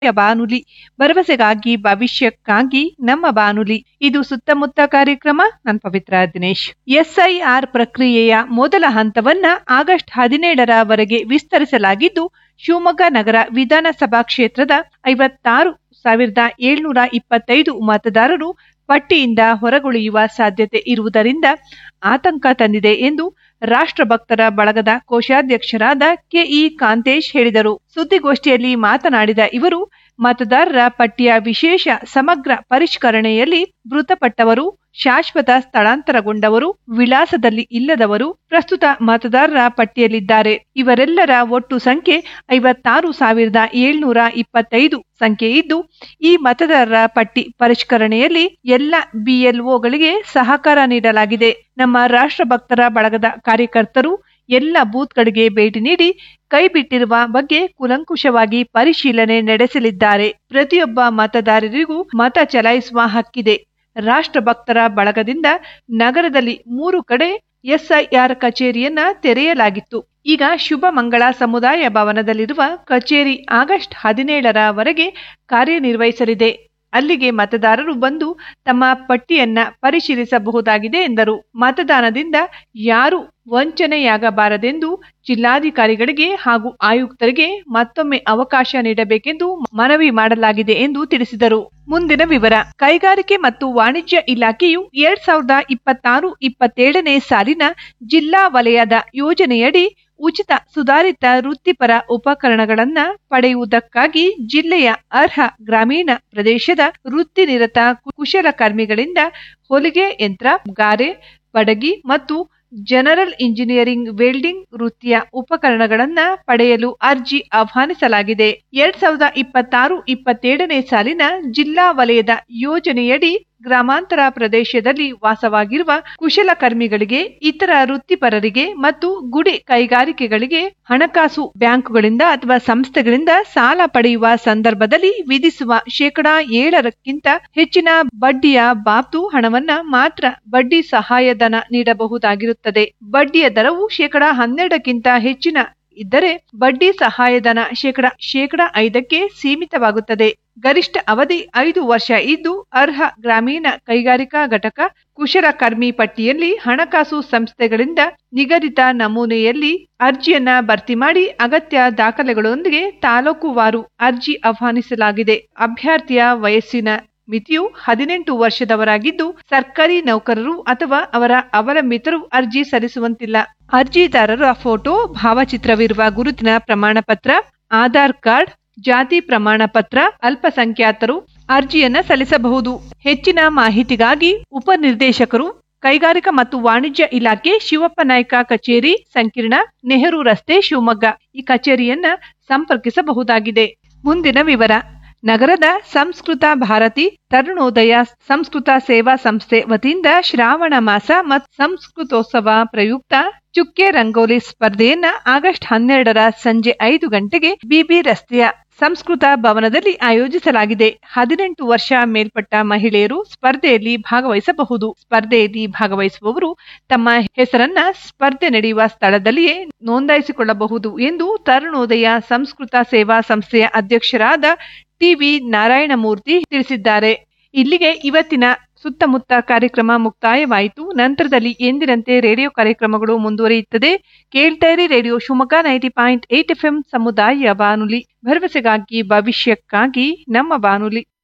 ಬಾನುಲಿ ಭರವಸೆಗಾಗಿ ಭವಿಷ್ಯಕ್ಕಾಗಿ ನಮ್ಮ ಬಾನುಲಿ ಇದು ಸುತ್ತಮುತ್ತ ಕಾರ್ಯಕ್ರಮ ನಾನು ಪವಿತ್ರ ದಿನೇಶ್ ಎಸ್ಐಆರ್ ಪ್ರಕ್ರಿಯೆಯ ಮೊದಲ ಹಂತವನ್ನ ಆಗಸ್ಟ್ ಹದಿನೇಳರವರೆಗೆ ವಿಸ್ತರಿಸಲಾಗಿದ್ದು ಶಿವಮೊಗ್ಗ ನಗರ ವಿಧಾನಸಭಾ ಕ್ಷೇತ್ರದ ಐವತ್ತಾರು ಸಾವಿರದ ಏಳ್ನೂರ ಇಪ್ಪತ್ತೈದು ಮತದಾರರು ಪಟ್ಟಿಯಿಂದ ಹೊರಗುಳಿಯುವ ಸಾಧ್ಯತೆ ಇರುವುದರಿಂದ ಆತಂಕ ತಂದಿದೆ ಎಂದು ರಾಷ್ಟ್ರಭಕ್ತರ ಬಳಗದ ಕೋಶಾಧ್ಯಕ್ಷರಾದ ಕೆಇ ಕಾಂತೇಶ್ ಹೇಳಿದರು ಸುದ್ದಿಗೋಷ್ಠಿಯಲ್ಲಿ ಮಾತನಾಡಿದ ಇವರು ಮತದಾರರ ಪಟ್ಟಿಯ ವಿಶೇಷ ಸಮಗ್ರ ಪರಿಷ್ಕರಣೆಯಲ್ಲಿ ಮೃತಪಟ್ಟವರು ಶಾಶ್ವತ ಸ್ಥಳಾಂತರಗೊಂಡವರು ವಿಳಾಸದಲ್ಲಿ ಇಲ್ಲದವರು ಪ್ರಸ್ತುತ ಮತದಾರರ ಪಟ್ಟಿಯಲ್ಲಿದ್ದಾರೆ ಇವರೆಲ್ಲರ ಒಟ್ಟು ಸಂಖ್ಯೆ ಐವತ್ತಾರು ಸಾವಿರದ ಏಳ್ನೂರ ಇಪ್ಪತ್ತೈದು ಸಂಖ್ಯೆ ಇದ್ದು ಈ ಮತದಾರರ ಪಟ್ಟಿ ಪರಿಷ್ಕರಣೆಯಲ್ಲಿ ಎಲ್ಲ ಬಿಎಲ್ಒಗಳಿಗೆ ಸಹಕಾರ ನೀಡಲಾಗಿದೆ ನಮ್ಮ ರಾಷ್ಟ್ರಭಕ್ತರ ಬಳಗದ ಕಾರ್ಯಕರ್ತರು ಎಲ್ಲ ಬೂತ್ಗಳಿಗೆ ಭೇಟಿ ನೀಡಿ ಕೈಬಿಟ್ಟಿರುವ ಬಗ್ಗೆ ಕುಲಂಕುಷವಾಗಿ ಪರಿಶೀಲನೆ ನಡೆಸಲಿದ್ದಾರೆ ಪ್ರತಿಯೊಬ್ಬ ಮತದಾರರಿಗೂ ಮತ ಚಲಾಯಿಸುವ ಹಕ್ಕಿದೆ ರಾಷ್ಟ್ರಭಕ್ತರ ಬಳಗದಿಂದ ನಗರದಲ್ಲಿ ಮೂರು ಕಡೆ ಎಸ್ಐಆರ್ ಕಚೇರಿಯನ್ನ ತೆರೆಯಲಾಗಿತ್ತು ಈಗ ಶುಭ ಮಂಗಳ ಸಮುದಾಯ ಭವನದಲ್ಲಿರುವ ಕಚೇರಿ ಆಗಸ್ಟ್ ಹದಿನೇಳರವರೆಗೆ ಕಾರ್ಯನಿರ್ವಹಿಸಲಿದೆ ಅಲ್ಲಿಗೆ ಮತದಾರರು ಬಂದು ತಮ್ಮ ಪಟ್ಟಿಯನ್ನ ಪರಿಶೀಲಿಸಬಹುದಾಗಿದೆ ಎಂದರು ಮತದಾನದಿಂದ ಯಾರು ವಂಚನೆಯಾಗಬಾರದೆಂದು ಜಿಲ್ಲಾಧಿಕಾರಿಗಳಿಗೆ ಹಾಗೂ ಆಯುಕ್ತರಿಗೆ ಮತ್ತೊಮ್ಮೆ ಅವಕಾಶ ನೀಡಬೇಕೆಂದು ಮನವಿ ಮಾಡಲಾಗಿದೆ ಎಂದು ತಿಳಿಸಿದರು ಮುಂದಿನ ವಿವರ ಕೈಗಾರಿಕೆ ಮತ್ತು ವಾಣಿಜ್ಯ ಇಲಾಖೆಯು ಎರಡ್ ಸಾವಿರದ ಇಪ್ಪತ್ತಾರು ಇಪ್ಪತ್ತೇಳನೇ ಸಾಲಿನ ಜಿಲ್ಲಾ ವಲಯದ ಯೋಜನೆಯಡಿ ಉಚಿತ ಸುಧಾರಿತ ವೃತ್ತಿಪರ ಉಪಕರಣಗಳನ್ನ ಪಡೆಯುವುದಕ್ಕಾಗಿ ಜಿಲ್ಲೆಯ ಅರ್ಹ ಗ್ರಾಮೀಣ ಪ್ರದೇಶದ ವೃತ್ತಿನಿರತ ಕುಶಲಕರ್ಮಿಗಳಿಂದ ಹೊಲಿಗೆ ಯಂತ್ರ ಗಾರೆ ಬಡಗಿ ಮತ್ತು ಜನರಲ್ ಇಂಜಿನಿಯರಿಂಗ್ ವೆಲ್ಡಿಂಗ್ ವೃತ್ತಿಯ ಉಪಕರಣಗಳನ್ನ ಪಡೆಯಲು ಅರ್ಜಿ ಆಹ್ವಾನಿಸಲಾಗಿದೆ ಎರಡ್ ಸಾವಿರದ ಇಪ್ಪತ್ತಾರು ಇಪ್ಪತ್ತೇಳನೇ ಸಾಲಿನ ಜಿಲ್ಲಾ ವಲಯದ ಯೋಜನೆಯಡಿ ಗ್ರಾಮಾಂತರ ಪ್ರದೇಶದಲ್ಲಿ ವಾಸವಾಗಿರುವ ಕುಶಲಕರ್ಮಿಗಳಿಗೆ ಇತರ ವೃತ್ತಿಪರರಿಗೆ ಮತ್ತು ಗುಡಿ ಕೈಗಾರಿಕೆಗಳಿಗೆ ಹಣಕಾಸು ಬ್ಯಾಂಕುಗಳಿಂದ ಅಥವಾ ಸಂಸ್ಥೆಗಳಿಂದ ಸಾಲ ಪಡೆಯುವ ಸಂದರ್ಭದಲ್ಲಿ ವಿಧಿಸುವ ಶೇಕಡಾ ಏಳರಕ್ಕಿಂತ ಹೆಚ್ಚಿನ ಬಡ್ಡಿಯ ಬಾಬ್ತು ಹಣವನ್ನ ಮಾತ್ರ ಬಡ್ಡಿ ಸಹಾಯಧನ ನೀಡಬಹುದಾಗಿರುತ್ತದೆ ಬಡ್ಡಿಯ ದರವು ಶೇಕಡಾ ಹನ್ನೆರಡಕ್ಕಿಂತ ಹೆಚ್ಚಿನ ಇದ್ದರೆ ಬಡ್ಡಿ ಸಹಾಯಧನ ಶೇಕಡ ಶೇಕಡ ಐದಕ್ಕೆ ಸೀಮಿತವಾಗುತ್ತದೆ ಗರಿಷ್ಠ ಅವಧಿ ಐದು ವರ್ಷ ಇದ್ದು ಅರ್ಹ ಗ್ರಾಮೀಣ ಕೈಗಾರಿಕಾ ಘಟಕ ಕುಶಲಕರ್ಮಿ ಪಟ್ಟಿಯಲ್ಲಿ ಹಣಕಾಸು ಸಂಸ್ಥೆಗಳಿಂದ ನಿಗದಿತ ನಮೂನೆಯಲ್ಲಿ ಅರ್ಜಿಯನ್ನ ಭರ್ತಿ ಮಾಡಿ ಅಗತ್ಯ ದಾಖಲೆಗಳೊಂದಿಗೆ ತಾಲೂಕುವಾರು ಅರ್ಜಿ ಆಹ್ವಾನಿಸಲಾಗಿದೆ ಅಭ್ಯರ್ಥಿಯ ವಯಸ್ಸಿನ ಮಿತಿಯು ಹದಿನೆಂಟು ವರ್ಷದವರಾಗಿದ್ದು ಸರ್ಕಾರಿ ನೌಕರರು ಅಥವಾ ಅವರ ಅವಲಂಬಿತರು ಅರ್ಜಿ ಸಲ್ಲಿಸುವಂತಿಲ್ಲ ಅರ್ಜಿದಾರರ ಫೋಟೋ ಭಾವಚಿತ್ರವಿರುವ ಗುರುತಿನ ಪ್ರಮಾಣ ಪತ್ರ ಆಧಾರ್ ಕಾರ್ಡ್ ಜಾತಿ ಪ್ರಮಾಣ ಪತ್ರ ಅಲ್ಪಸಂಖ್ಯಾತರು ಅರ್ಜಿಯನ್ನ ಸಲ್ಲಿಸಬಹುದು ಹೆಚ್ಚಿನ ಮಾಹಿತಿಗಾಗಿ ಉಪನಿರ್ದೇಶಕರು ಕೈಗಾರಿಕಾ ಮತ್ತು ವಾಣಿಜ್ಯ ಇಲಾಖೆ ಶಿವಪ್ಪ ನಾಯ್ಕ ಕಚೇರಿ ಸಂಕೀರ್ಣ ನೆಹರು ರಸ್ತೆ ಶಿವಮೊಗ್ಗ ಈ ಕಚೇರಿಯನ್ನ ಸಂಪರ್ಕಿಸಬಹುದಾಗಿದೆ ಮುಂದಿನ ವಿವರ ನಗರದ ಸಂಸ್ಕೃತ ಭಾರತಿ ತರುಣೋದಯ ಸಂಸ್ಕೃತ ಸೇವಾ ಸಂಸ್ಥೆ ವತಿಯಿಂದ ಶ್ರಾವಣ ಮಾಸ ಮತ್ತು ಸಂಸ್ಕೃತೋತ್ಸವ ಪ್ರಯುಕ್ತ ಚುಕ್ಕೆ ರಂಗೋಲಿ ಸ್ಪರ್ಧೆಯನ್ನ ಆಗಸ್ಟ್ ಹನ್ನೆರಡರ ಸಂಜೆ ಐದು ಗಂಟೆಗೆ ಬಿಬಿ ರಸ್ತೆಯ ಸಂಸ್ಕೃತ ಭವನದಲ್ಲಿ ಆಯೋಜಿಸಲಾಗಿದೆ ಹದಿನೆಂಟು ವರ್ಷ ಮೇಲ್ಪಟ್ಟ ಮಹಿಳೆಯರು ಸ್ಪರ್ಧೆಯಲ್ಲಿ ಭಾಗವಹಿಸಬಹುದು ಸ್ಪರ್ಧೆಯಲ್ಲಿ ಭಾಗವಹಿಸುವವರು ತಮ್ಮ ಹೆಸರನ್ನ ಸ್ಪರ್ಧೆ ನಡೆಯುವ ಸ್ಥಳದಲ್ಲಿಯೇ ನೋಂದಾಯಿಸಿಕೊಳ್ಳಬಹುದು ಎಂದು ತರುಣೋದಯ ಸಂಸ್ಕೃತ ಸೇವಾ ಸಂಸ್ಥೆಯ ಅಧ್ಯಕ್ಷರಾದ ಟಿವಿ ನಾರಾಯಣಮೂರ್ತಿ ತಿಳಿಸಿದ್ದಾರೆ ಇಲ್ಲಿಗೆ ಇವತ್ತಿನ ಸುತ್ತಮುತ್ತ ಕಾರ್ಯಕ್ರಮ ಮುಕ್ತಾಯವಾಯಿತು ನಂತರದಲ್ಲಿ ಎಂದಿನಂತೆ ರೇಡಿಯೋ ಕಾರ್ಯಕ್ರಮಗಳು ಮುಂದುವರಿಯುತ್ತದೆ ಕೇಳ್ತಾಯಿರಿ radio Shivamogga ninety point eight F ಸಮುದಾಯ ಬಾನುಲಿ ಭರವಸೆಗಾಗಿ ಭವಿಷ್ಯಕ್ಕಾಗಿ ನಮ್ಮ ಬಾನುಲಿ